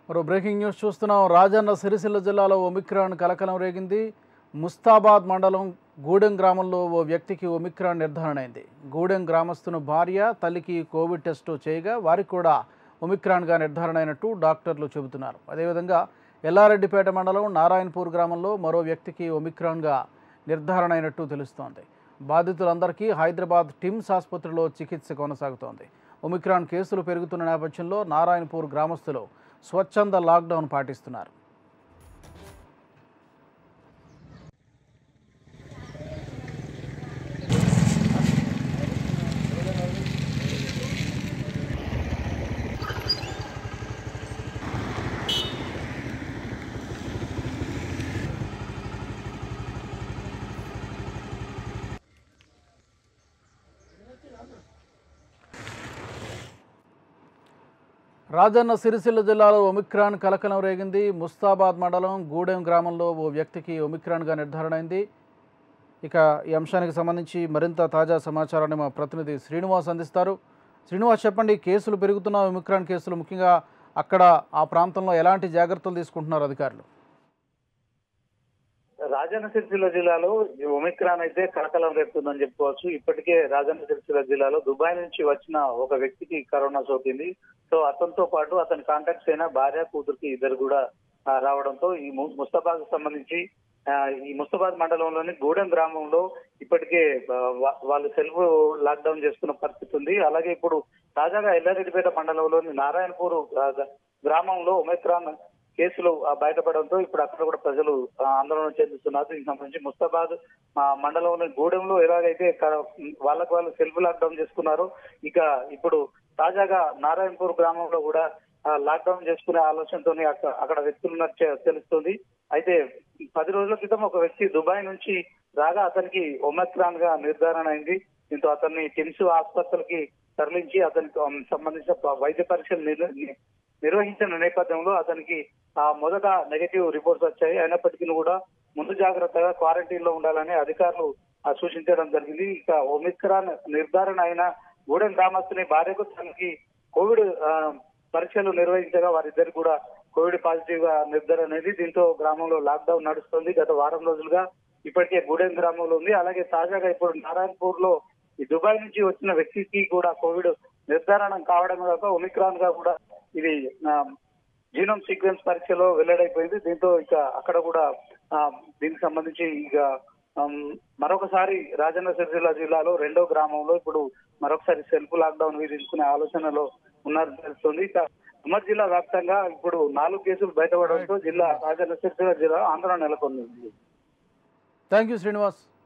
మరో breaking news చూస్తున్నాం రాజన్న సిరిసిల్ల జిల్లాలో ఒమిక్రాన్ కలకలం రేగింది ముస్తాబాద్ మండలం గూడెం గ్రామంలో ఓ వ్యక్తికి ఒమిక్రాన్ నిర్ధారణ అయింది గూడెం గ్రామస్తును భార్య తల్లికి కోవిడ్ టెస్టు చేయగా వారికి కూడా ఒమిక్రాన్గా నిర్ధారణ అయినట్టు డాక్టర్లు చెబుతున్నారు అదేవిధంగా ఎల్లారెడ్డిపేట మండలం నారాయణపూర్ గ్రామంలో మరో వ్యక్తికి ఒమిక్రాన్గా నిర్ధారణ అయినట్టు తెలుస్తోంది బాధితులందరికీ హైదరాబాద్ టిమ్స్ ఆసుపత్రిలో చికిత్స కొనసాగుతోంది ఒమిక్రాన్ కేసులు పెరుగుతున్న నేపథ్యంలో నారాయణపూర్ గ్రామస్తులు స్వచ్ఛంద లాక్డౌన్ పాటిస్తున్నారు రాజన్న సిరిసిల్ల జిల్లాలో ఒమిక్రాన్ కలకలం రేగింది ముస్తాబాద్ మండలం గూడెం గ్రామంలో ఓ వ్యక్తికి ఒమిక్రాన్గా నిర్ధారణ అయింది ఇక ఈ అంశానికి సంబంధించి మరింత తాజా సమాచారాన్ని మా ప్రతినిధి శ్రీనివాస్ అందిస్తారు శ్రీనివాస్ చెప్పండి కేసులు పెరుగుతున్న ఒమిక్రాన్ కేసులు ముఖ్యంగా అక్కడ ఆ ప్రాంతంలో ఎలాంటి జాగ్రత్తలు తీసుకుంటున్నారు అధికారులు రాజన్న సిరిసిల్ల జిల్లాలో ఈ ఒమిక్రాన్ అయితే కలకలం రేపుతుందని చెప్పుకోవచ్చు ఇప్పటికే రాజన్న సిరిసిల్ల జిల్లాలో దుబాయ్ నుంచి వచ్చిన ఒక వ్యక్తికి కరోనా సోకింది సో అతనితో పాటు అతని కాంటాక్ట్స్ అయిన భార్య కూతురికి ఇద్దరు కూడా ఆ, రావడంతో ఈ ము- ముస్తాబాద్ సంబంధించి ఆ, ఈ ముస్తాబాద్ మండలంలోని గూడెం గ్రామంలో ఇప్పటికే ఆ, వా- వాళ్ళు సెల్ఫ్ లాక్డౌన్ చేసుకున్న పరిస్థితి ఉంది అలాగే ఇప్పుడు తాజాగా ఎల్లారెడ్డిపేట మండలంలోని నారాయణపూర్ ఆ, గ్రామంలో ఒమిక్రాన్ కేసులు ఆ, బయటపడడంతో ఇప్పుడు అక్కడ కూడా ప్రజలు ఆ, ఆందోళన చెందుతున్నారు దీనికి సంబంధించి ముస్తాబాద్ ఆ, మండలంలోని గూడెంలో ఎలాగైతే క- వాళ్ళకు వాళ్ళు సెల్ఫ్ లాక్డౌన్ చేసుకున్నారో ఇక ఇప్పుడు తాజాగా నారాయణపూర్ గ్రామంలో కూడా ఆ, లాక్డౌన్ చేసుకునే ఆలోచనతో అక్కడ వ్యక్తులు ఉన్నట్టు చె- తెలుస్తుంది అయితే పది రోజుల క్రితం ఒక వ్యక్తి దుబాయ్ నుంచి రాగా అతనికి ఒమెక్రాన్ గా నిర్ధారణ అయింది దీంతో అతన్ని టిమ్స్ ఆసుపత్రికి తరలించి అతనికి ఉమ్, సంబంధించిన ప- వైద్య పరీక్షలు నిర్- ని- నిర్వహించిన నేపథ్యంలో అతనికి ఆ మొదట నెగటివ్ రిపోర్ట్స్ వచ్చాయి అయినప్పటికీ కూడా ముందు జాగ్రత్తగా క్వారంటైన్ లో ఉండాలని అధికారులు ఆ, సూచించడం జరిగింది ఇక ఒమిక్రాన్ నిర్ధారణ అయిన గూడెం గ్రామస్తుని భార్యకు తనకి కోవిడ్ ఆ, పరీక్షలు నిర్వహించగా వారిద్దరు కూడా కోవిడ్ పాజిటివ్ గా నిర్ధారణ అనేది దీంతో గ్రామంలో లాక్డౌన్ నడుస్తుంది గత వారం రోజులుగా ఇప్పటికే గూడెం గ్రామంలో ఉంది అలాగే తాజాగా ఇప్పుడు నారాయణపూర్ లో ఈ దుబాయ్ నుంచి వచ్చిన వ్యక్తికి కూడా కోవిడ్ నిర్ధారణ కావడం కాక ఒమిక్రాన్ గా కూడా ఇది ఆ, జీనోమ్ సీక్వెన్స్ పరీక్షలో వెల్లడైపోయింది దీంతో ఇక అక్కడ కూడా ఆ, దీనికి సంబంధించి ఇక ఆమ్, మరొకసారి రాజన్న సిరిసిల్ల జిల్లాలో రెండో గ్రామంలో ఇప్పుడు మరొకసారి సెల్ఫ్ లాక్డౌన్ విధించుకునే ఆలోచనలో ఉన్నారని తెలుస్తుంది ఇక ఉమ్మడి జిల్లా వ్యాప్తంగా ఇప్పుడు నాలుగు కేసులు బయటపడడంతో జిల్లా రాజన్న సిరిసిల్ల జిల్లా ఆందోళన నెలకొంది థ్యాంక్ యూ శ్రీనివాస్